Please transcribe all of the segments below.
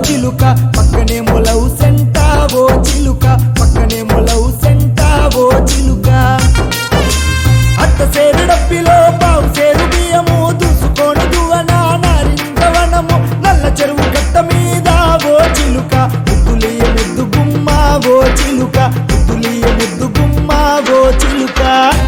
చిలుక పక్కనే మొలవు సెంటావో చిలుక పక్కనే మొలవు సెంటావో చిలుక అత్త సేరు డప్పిలో పావు సేరు బియ్యము దూసుకొని దువనా నారింజవనము నల్ల చెరువు కట్ట మీద ఓ చిలుక ముద్దులియ ముద్దు గుమ్మ ఓ చిలుక ముద్దులియ ముద్దు గుమ్మ ఓ చిలుక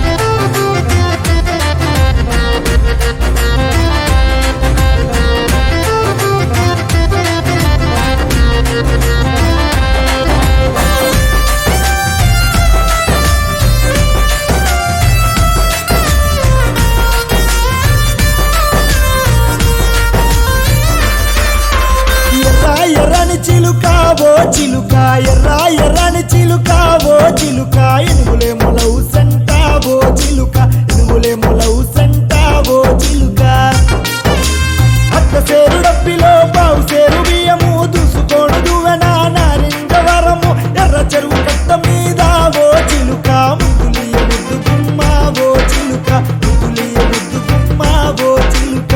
ఎర్ర ఎర్రని చిలుక ఓ చిలుక ఎర్ర ఎర్రని చిలుక ఓ చిలుక ఎనుగులే మొలవు సంట ఓ చిలుక ఎనుగులే మొలవు సంట ఓ చిలుక అత్త సేరు డప్పిలో పావు సేరు బియ్యము దూసుకోడు దువెన నారింజ వరము ఎర్ర చెరువు కట్ట మీద ఓ చిలుక ముద్దులియ ముద్దు గుమ్మ ఓ చిలుక ముద్దులియ ముద్దు గుమ్మ ఓ చిలుక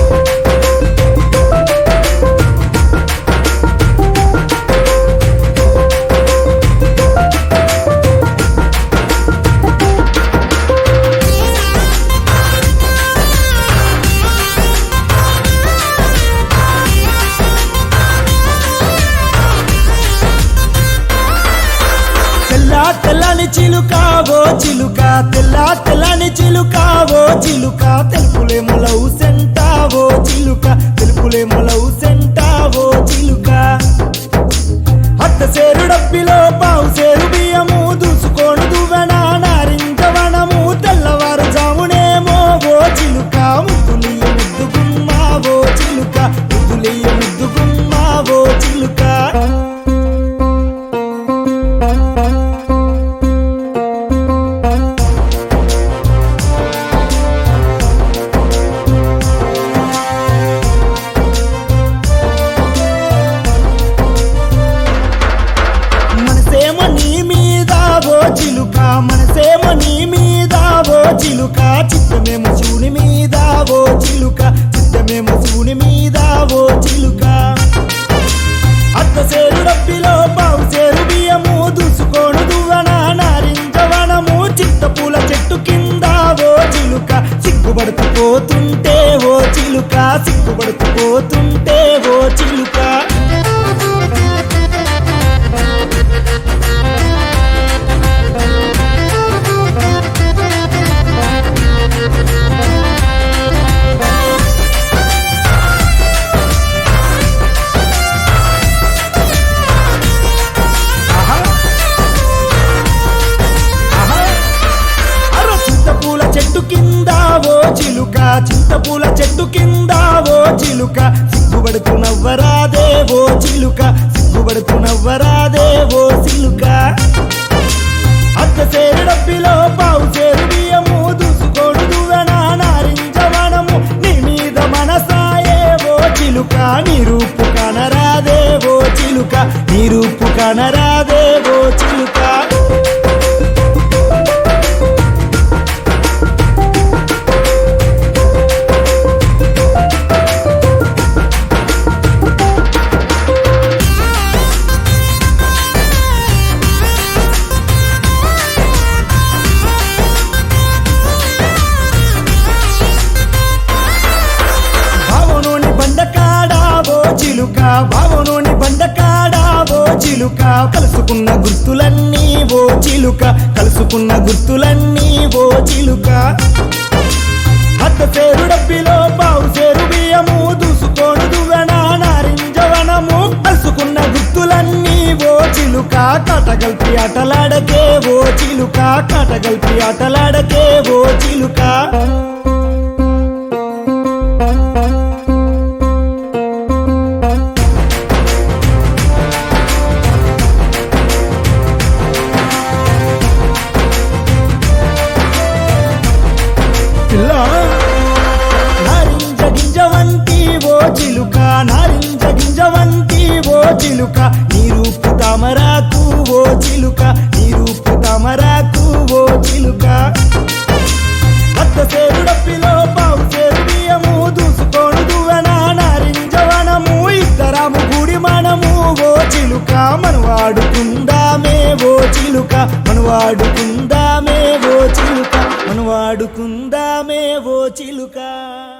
తెల్ల తెల్లని చిలుక ఓ చిలుక తెల్ల తెల్లని చిలుక ఓ చిలుక తెలుపులే మొలవు సెంట ఓ చిలుక తెలుపులే మొలవు సెంట ఓ చిలుక అత్త సేరు డప్పిలో పావు సేరు బియ్యము దూసుకోను దువ్వెన నారింజ వనము తెల్లవారు జామునేమో ఓ చిలుక ముద్దులియ ముద్దు గుమ్మ ఓ చిలుక ముద్దులియ ముద్దు గుమ్మ ఓ చిలుక మనసేమో నీ మీద ఓ చిలుక మనసేమో నీ మీద ఓ చిలుక చిత్తమేమో శివుని మీద ఓ చిలుక చిత్తమేమో శివుని మీద ఓ చిలుక అత్త సేరు డబ్బిలో పావు సేరు బియ్యము దూసుకోను దువ్వన నారింజ వనము చిత్త పూల చెట్టు కింద ఓ చిలుక సిగ్గుపడుతూ పోతుంటే ఓ చిలుక సిగ్గుపడుతూ పోతుంటే ఓ చిలుక అర చింతపూల చెట్టు కింద ఓ చిలుక చింతపూల చెట్టు కింద ఓ చిలుక సిగ్గుపడుతూ నవ్వరాదే ఓ చిలుక సిగ్గుపడుతూ నవ్వరాదే ఓ చిలుక అత్త సేరు డబ్బిలో పావు సేరు బియ్యము దూసుకోడు దువ్వెన నారింజ వనము నీ మీద మనసాయే ఓ చిలుక నీ రూపు కనరాదే ఓ చిలుక నీ రూపు కనరాదే ఓ చిలుక భావనోని బండకాడా ఓ చిలుక భావనోని బండకాడా ఓ చిలుక కలుసుకున్న గుర్తులన్నీ ఓ చిలుక కలుసుకున్న గుర్తులన్నీ ఓ చిలుక అత్త పేరు డబ్బిలో పావు సేరు బియ్యము దూసుకోను దువ్వెన నారింజ వనము కలుసుకున్న గుర్తులన్నీ ఓ చిలుక కటగల్పి ఆటలాడకే ఓ చిలుక కటగల్పి ఆటలాడకే ఓ చిలుక పిల్ల నారింజ గింజ వంటి ఓ చిలుక నారింజ గింజ వంటి ఓ చిలుక నీ రూపు తామరాకు ఓ చిలుక నీ రూపు తామరాకు ఓ చిలుక అత్త సేరు డప్పిలో పావు సేరు బియ్యము దూసుకోను దువ్వెన నారింజ వనము ఇద్దరాము గుడి మనము చిలుక మనవాడుకుందామే ఓ చిలుక మనవాడుకుందామే ఓ చిలుక